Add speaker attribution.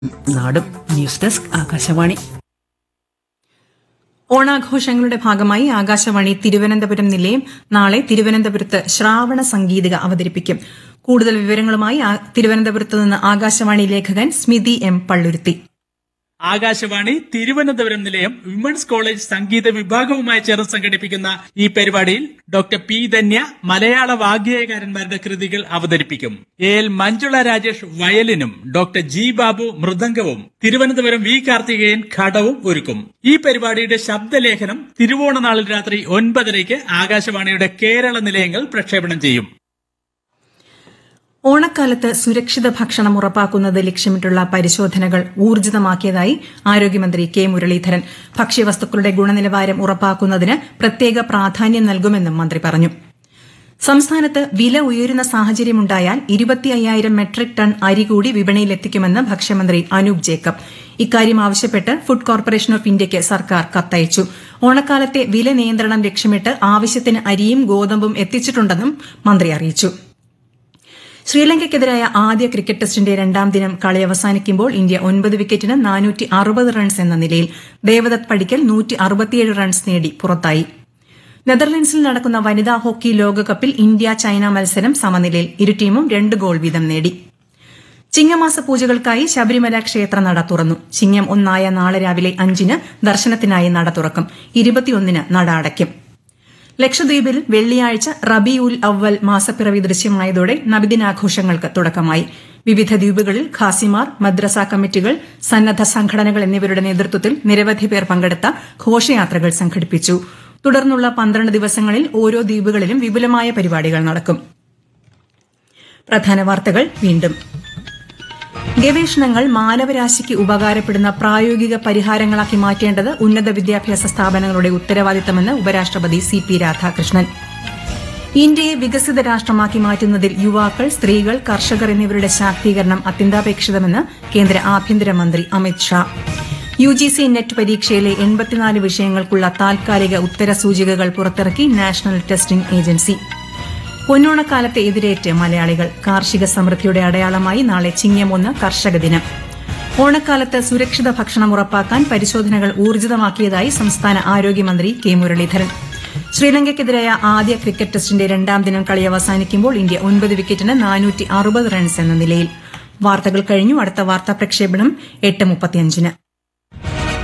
Speaker 1: നാടും news desk Akashvani ഓണാഘോഷങ്ങളുടെ ഭാഗമായി ആകാശവാണി തിരുവനന്തപുരം നിലയം നാളെ തിരുവനന്തപുരത്ത് ശ്രാവണ സംഗീതിക അവതരിപ്പിക്കും കൂടുതൽ വിവരങ്ങളുമായി ആ- തിരുവനന്തപുരത്ത് നിന്ന് ആകാശവാണി ലേഖകൻ സ്മിതി എം പള്ളുരുത്തി
Speaker 2: ആകാശവാണി തിരുവനന്തപുരം നിലയം വിമൻസ് കോളേജ് സംഗീത വിഭാഗവുമായി ചേർന്ന് സംഘടിപ്പിക്കുന്ന ഈ പരിപാടിയിൽ ഡോക്ടർ പി ധന്യ മലയാള വാഗ്ഗേയകാരന്മാരുടെ കൃതികൾ അവതരിപ്പിക്കും എ എൽ മഞ്ജുള രാജേഷ് വയലിനും ഡോക്ടർ ജി ബാബു മൃദംഗവും തിരുവനന്തപുരം വി കാർത്തികേയൻ ഘടവും ഒരുക്കും ഈ പരിപാടിയുടെ ശബ്ദലേഖനം തിരുവോണനാളിൽ രാത്രി ഒൻപതരയ്ക്ക് ആകാശവാണിയുടെ കേരള നിലയങ്ങൾ പ്രക്ഷേപണം ചെയ്യും
Speaker 1: ഓണക്കാലത്ത് സുരക്ഷിത ഭക്ഷണം ഉറപ്പാക്കുന്നത് ലക്ഷ്യമിട്ടുള്ള പരിശോധനകൾ ഊർജിതമാക്കിയതായി ആരോഗ്യമന്ത്രി കെ മുരളീധരൻ ഭക്ഷ്യവസ്തുക്കളുടെ ഗുണനിലവാരം ഉറപ്പാക്കുന്നതിന് പ്രത്യേക പ്രാധാന്യം നൽകുമെന്നും മന്ത്രി പറഞ്ഞു സംസ്ഥാനത്ത് വില ഉയരുന്ന സാഹചര്യമുണ്ടായാൽ ഇരുപത്തി അയ്യായിരം മെട്രിക് ടൺ അരി കൂടി വിപണിയിലെത്തിക്കുമെന്ന് ഭക്ഷ്യമന്ത്രി അനൂപ് ജേക്കബ് ഇക്കാര്യം ആവശ്യപ്പെട്ട് ഫുഡ് കോർപ്പറേഷൻ ഓഫ് ഇന്ത്യയ്ക്ക് സർക്കാർ കത്തയച്ചു ഓണക്കാലത്തെ വില നിയന്ത്രണം ലക്ഷ്യമിട്ട് ആവശ്യത്തിന് അരിയും ഗോതമ്പും എത്തിച്ചിട്ടുണ്ടെന്നും മന്ത്രി അറിയിച്ചു ശ്രീലങ്കയ്ക്കെതിരായ ആദ്യ ക്രിക്കറ്റ് ടെസ്റ്റിന്റെ രണ്ടാം ദിനം കളി അവസാനിക്കുമ്പോൾ ഇന്ത്യ ഒൻപത് വിക്കറ്റിന് നാനൂറ്റി അറുപത് റൺസ് എന്ന നിലയിൽ ദേവദത്ത് പടിക്കൽ നൂറ്റി അറുപത്തിയേഴ് റൺസ് നേടി പുറത്തായി നെതർലൻഡ്സിൽ നടക്കുന്ന വനിതാ ഹോക്കി ലോകകപ്പിൽ ഇന്ത്യ ചൈന മത്സരം സമനിലയിൽ ഇരു ടീമും രണ്ട് ഗോൾ വീതം നേടി ചിങ്ങമാസ പൂജകൾക്കായി ശബരിമല ക്ഷേത്ര നട തുറന്നു ചിങ്ങം ഒന്നായ നാളെ രാവിലെ അഞ്ചിന് ദർശനത്തിനായി നട തുറക്കും ഇരുപത്തിയൊന്നിന് നട അടയ്ക്കും ലക്ഷദ്വീപിൽ വെള്ളിയാഴ്ച റബി ഉൽ അവൽ മാസപ്പിറവി ദൃശ്യമായതോടെ നബിദിനാഘോഷങ്ങൾക്ക് തുടക്കമായി വിവിധ ദ്വീപുകളിൽ ഖാസിമാർ മദ്രസ കമ്മിറ്റികൾ സന്നദ്ധ സംഘടനകൾ എന്നിവരുടെ നേതൃത്വത്തിൽ നിരവധി പേർ പങ്കെടുത്ത ഘോഷയാത്രകൾ സംഘടിപ്പിച്ചു തുടർന്നുള്ള പന്ത്രണ്ട് ദിവസങ്ങളിൽ ഓരോ ദ്വീപുകളിലും വിപുലമായ പരിപാടികൾ നടക്കും പ്രധാന വാർത്തകൾ വീണ്ടും ഗവേഷണങ്ങൾ മാനവരാശിക്ക് ഉപകാരപ്പെടുന്ന പ്രായോഗിക പരിഹാരങ്ങളാക്കി മാറ്റേണ്ടത് ഉന്നത വിദ്യാഭ്യാസ സ്ഥാപനങ്ങളുടെ ഉത്തരവാദിത്തമെന്ന് ഉപരാഷ്ട്രപതി സി പി രാധാകൃഷ്ണൻ ഇന്ത്യയെ വികസിത രാഷ്ട്രമാക്കി മാറ്റുന്നതിൽ യുവാക്കൾ സ്ത്രീകൾ കർഷകർ എന്നിവരുടെ ശാക്തീകരണം അത്യന്താപേക്ഷിതമെന്ന് കേന്ദ്ര ആഭ്യന്തരമന്ത്രി Amit Shah U G C NET പരീക്ഷയിലെ എൺപത്തിനാല് വിഷയങ്ങൾക്കുള്ള താൽക്കാലിക ഉത്തരസൂചികകൾ പുറത്തിറക്കി നാഷണൽ ടെസ്റ്റിംഗ് ഏജൻസി പൊന്നോണക്കാലത്തെ എതിരേറ്റ് മലയാളികൾ കാർഷിക സമൃദ്ധിയുടെ അടയാളമായി നാളെ ചിങ്ങം ഒന്ന് കർഷക ദിനം ഓണക്കാലത്ത് സുരക്ഷിത ഭക്ഷണം ഉറപ്പാക്കാൻ പരിശോധനകൾ ഊർജിതമാക്കിയതായി സംസ്ഥാന ആരോഗ്യമന്ത്രി കെ മുരളീധരൻ ശ്രീലങ്കയ്ക്കെതിരായ ആദ്യ ക്രിക്കറ്റ് ടെസ്റ്റിന്റെ രണ്ടാം ദിനം കളി അവസാനിക്കുമ്പോൾ ഇന്ത്യ ഒൻപത് വിക്കറ്റിന് നാനൂറ്റി അറുപത് റൺസ് എന്ന നിലയിൽ വാർത്തകൾ കഴിഞ്ഞു അടുത്ത വാർത്താ പ്രക്ഷേപണം എട്ട് മുപ്പത്തിയഞ്ചിന്